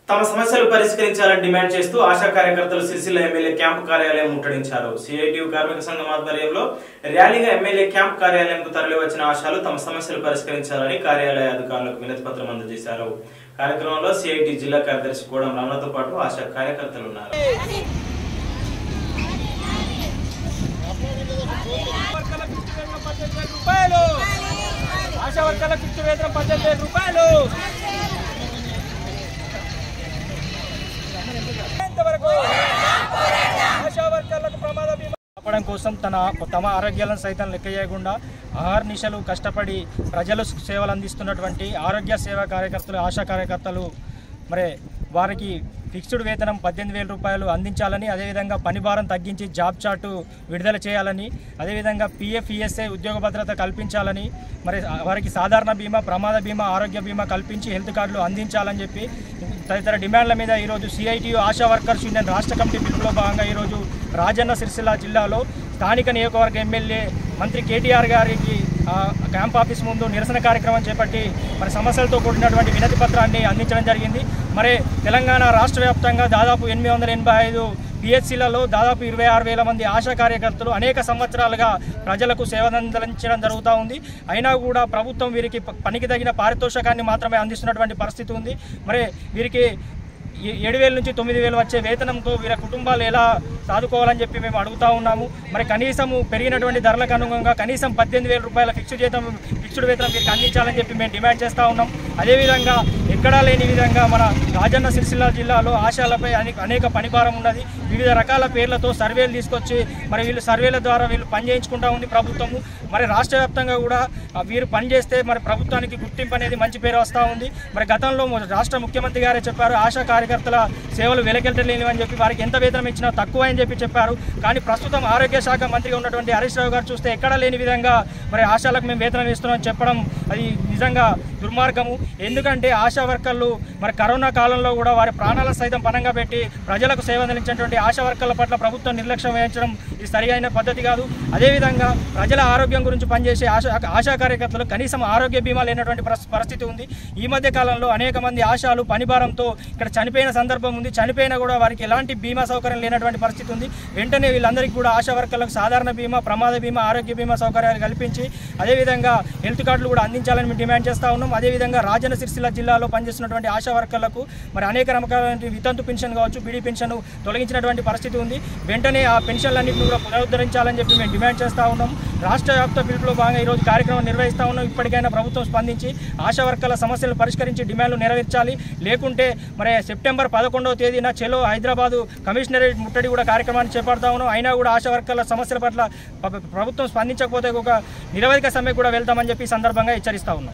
తమ సమస్యలు పరిష్కరించాలని డిమాండ్ చేస్తూ ఆశా కార్యకర్తలు సిరిసిల్ల ఎమ్మెల్యే క్యాంపు కార్యాలయం ముట్టడించారు సిఐటియు కార్మిక సంఘం ఆధ్వర్యంలో ర్యాలీగా ఎమ్మెల్యే క్యాంప్ కార్యాలయంకు తరలివచ్చిన ఆశాలు తమ సమస్యలు పరిష్కరించాలని కార్యాలయ అధికారులకు వినతి పత్రం అందజేశారు కార్యక్రమంలో సిఐటి జిల్లా కార్యదర్శి కోడం రమణతో పాటు ఆశా కార్యకర్తలు ఉన్నారు వర్కర్లకు ఇచ్చే వేతనం పద్దెనిమిది వేల రూపాయలు ఆశా వర్కర్లకు ఇచ్చే వేతనం పద్దెనిమిది వేల రూపాయలు ఎంతవరకు ఆశా వర్కర్లకు ప్రమాద బీమా కాపాడడం కోసం తన తమ ఆరోగ్యాలను సైతం లెక్క చేయకుండా ఆహార్నిశలు కష్టపడి ప్రజలు సేవలు అందిస్తున్నటువంటి ఆరోగ్య సేవా కార్యకర్తలు ఆశా కార్యకర్తలు మరి వారికి ఫిక్స్డ్ వేతనం పద్దెనిమిది వేల రూపాయలు అందించాలని అదేవిధంగా పని భారం తగ్గించి జాబ్ చార్టు విడుదల చేయాలని అదేవిధంగా పిఎఫ్ ఈఎస్ఐ ఉద్యోగ భద్రత కల్పించాలని మరి వారికి సాధారణ బీమా ప్రమాద బీమా ఆరోగ్య బీమా కల్పించి హెల్త్ కార్డులు అందించాలని చెప్పి తదితర డిమాండ్ల మీద ఈరోజు సిఐటియు ఆశా వర్కర్స్ యూనియన్ రాష్ట్ర కమిటీ పిలుపులో భాగంగా ఈరోజు రాజన్న సిరిసిల్ల జిల్లాలో స్థానిక నియోజకవర్గ ఎమ్మెల్యే మంత్రి కేటీఆర్ గారికి ఆ, క్యాంప్ ఆఫీస్ ముందు నిరసన కార్యక్రమం చేపట్టి మరి సమస్యలతో కూడినటువంటి వినతి పత్రాన్ని అందించడం జరిగింది మరి తెలంగాణ రాష్ట్ర వ్యాప్తంగా దాదాపు ఎనిమిది వందల ఎనభై ఐదు పిహెచ్సిలలో దాదాపు ఇరవై ఆరు వేల మంది ఆశా కార్యకర్తలు అనేక సంవత్సరాలుగా ప్రజలకు సేవలందించడం జరుగుతూ ఉంది అయినా కూడా ప్రభుత్వం వీరికి ప- పనికి తగిన పారితోషకాన్ని మాత్రమే అందిస్తున్నటువంటి పరిస్థితి ఉంది మరి వీరికి ఏ- ఏడు వేల నుంచి తొమ్మిది వేలు వచ్చే వేతనంతో వీరి కుటుంబాలు ఎలా సాదుకోవాలని చెప్పి మేము అడుగుతా ఉన్నాము మరి కనీసము పెరిగినటువంటి ధరలకు అనుగుణంగా కనీసం పద్దెనిమిది వేల రూపాయల ఫిక్స్డ్ జీతం ఫిక్స్డ్ వేతనం వీరికి అందించాలని చెప్పి మేము డిమాండ్ చేస్తూ ఉన్నాం అదేవిధంగా ఎక్కడా లేని విధంగా మన రాజన్న సిరిసిల్ల జిల్లాలో ఆశాలపై అనేక అనేక పనిభారం ఉన్నది వివిధ రకాల పేర్లతో సర్వేలు తీసుకొచ్చి మరి వీళ్ళు సర్వేల ద్వారా వీళ్ళు పని చేయించుకుంటా ఉంది ప్రభుత్వము మరి రాష్ట్ర వ్యాప్తంగా కూడా ఆ, వీరు పనిచేస్తే మరి ప్రభుత్వానికి గుర్తింపు అనేది మంచి పేరు వస్తూ ఉంది మరి గతంలో మొ- రాష్ట్ర ముఖ్యమంత్రి గారే చెప్పారు ఆశా కార్యకర్తల సేవలు వెలకెట్టలేనివి అని చెప్పి వారికి ఎంత వేతనం ఇచ్చినా తక్కువ అని చెప్పి చెప్పారు కానీ ప్రస్తుతం ఆరోగ్య శాఖ మంత్రిగా ఉన్నటువంటి హరీష్ రావు గారు చూస్తే ఎక్కడా లేని విధంగా మరి ఆశాలకు మేము వేతనం ఇస్తున్నాం చెప్పడం అది నిజంగా దుర్మార్గము ఎందుకంటే ఆశా వర్కర్లు మరి కరోనా కాలంలో కూడా వారి ప్రాణాలను సైతం పణంగా పెట్టి ప్రజలకు సేవ అందించినటువంటి ఆశా వర్కర్ల పట్ల ప్రభుత్వం నిర్లక్ష్యం వహించడం ఇది సరియైన పద్ధతి కాదు అదేవిధంగా ప్రజల ఆరోగ్యం గురించి పనిచేసే ఆశా ఆశా కార్యకర్తలు కనీసం ఆరోగ్య బీమా లేనటువంటి పరిస్- పరిస్థితి ఉంది ఈ మధ్య కాలంలో అనేక మంది ఆశాలు పనిభారంతో ఇక్కడ చనిపోయిన సందర్భం ఉంది చనిపోయినా కూడా వారికి ఎలాంటి బీమా సౌకర్యం లేనటువంటి పరిస్థితి ఉంది వెంటనే వీళ్ళందరికీ కూడా ఆశా వర్కర్లకు సాధారణ బీమా ప్రమాద బీమా ఆరోగ్య బీమా సౌకర్యాలు కల్పించి అదేవిధంగా హెల్త్ కార్డులు కూడా అందించాలని మేము డిమాండ్ చేస్తా ఉన్నాం అదేవిధంగా రాజన్న సిరిసిల్ల జిల్లాలో పనిచేస్తున్నటువంటి ఆశా వర్కర్లకు మరి అనేక రకాలైన వితంతు పెన్షన్ కావచ్చు బీడీ పెన్షన్ తొలగించినటువంటి పరిస్థితి ఉంది వెంటనే ఆ పెన్షన్లన్నింటినీ కూడా పునరుద్ధరించాలని చెప్పి మేము డిమాండ్ చేస్తా ఉన్నాం రాష్ట్ర వ్యాప్త పిలుపులో భాగంగా ఈరోజు కార్యక్రమం నిర్వహిస్తా ఉన్నాం ఇప్పటికైనా ప్రభుత్వం స్పందించి ఆశా వర్కర్ల సమస్యలు పరిష్కరించి డిమాండ్లు నెరవేర్చాలి లేకుంటే మరి సెప్టెంబర్ పదకొండవ తేదీన చెలో హైదరాబాదు కమిషనరేట్ ముట్టడి కూడా కార్యక్రమాన్ని చేపడతా ఉన్నాం అయినా కూడా ఆశా వర్కర్ల సమస్యల పట్ల ప్ర- ప్రభుత్వం స్పందించకపోతే ఒక నిరవధిక సమ్మె కూడా వెళ్తామని చెప్పి ఈ సందర్భంగా హెచ్చరిస్తా ఉన్నాం